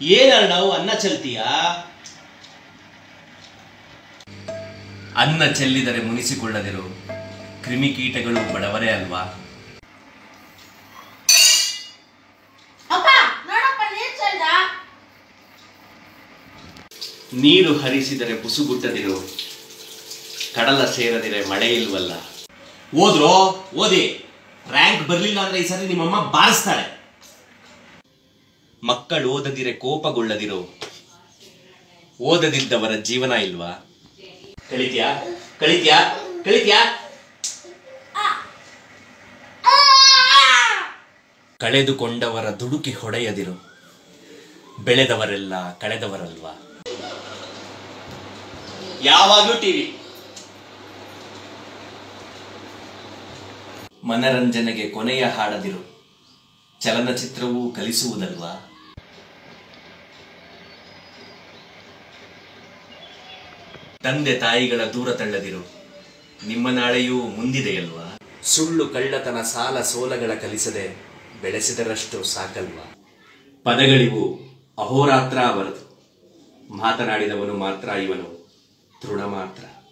ಏನಾರ ನಾವು ಅನ್ನ ಚೆಲ್ತೀಯಾ ಅನ್ನ ಚೆಲ್ಲಿದರೆ ಮುನಿಸಿಕೊಳ್ಳದಿರು ಕ್ರಿಮಿಕೀಟಗಳು ಬಡವರೇ ಅಲ್ವಾ ಅಪ್ಪ ನೋಡಪ್ಪ ನೀರ್ ಚೆಲ್ದ ನೀರು ಹರಿಸಿದರೆ ಬುಸುಗುಟ್ಟದಿರು ಕಡಲ ಸೇರದಿರೆ ಮಳೆ ಇಲ್ವಲ್ಲ ಓದ್ರೋ ಓದಿ ರ್ಯಾಂಕ್ ಬರ್ಲಿಲ್ಲ ಅಂದ್ರೆ ಈ ಸರಿ ನಿಮ್ಮಮ್ಮ ಬಾರಿಸ್ತಾಳೆ ಮಕ್ಕಳು ಓದದಿರೆ ಕೋಪಗೊಳ್ಳದಿರು ಓದದಿದ್ದವರ ಜೀವನ ಇಲ್ವಾ ಕಳಿತ್ಯಾ ಕಳಿತ್ಯಾ ಕಳಿತ್ಯಾ ಕಳೆದುಕೊಂಡವರ ದುಡುಕಿ ಹೊಡೆಯದಿರು ಬೆಳೆದವರೆಲ್ಲ ಕಳೆದವರಲ್ವಾ ಯಾವಾಗಲೂ ಟಿವಿ ಮನರಂಜನೆಗೆ ಕೊನೆಯ ಹಾಡದಿರು ಚಲನಚಿತ್ರವೂ ಕಲಿಸುವುದಲ್ವಾ ತಂದೆ ತಾಯಿಗಳ ದೂರ ತಳ್ಳದಿರು ನಿಮ್ಮ ನಾಳೆಯೂ ಮುಂದಿದೆಯಲ್ವಾ ಸುಳ್ಳು ಕಳ್ಳತನ ಸಾಲ ಸೋಲಗಳ ಕಲಿಸದೆ ಬೆಳೆಸಿದರಷ್ಟು ಸಾಕಲ್ವಾ ಪದಗಳಿವು ಅಹೋರಾತ್ರ ಅವರದು ಮಾತನಾಡಿದವನು ಮಾತ್ರ ಇವನು ತೃಣ ಮಾತ್ರ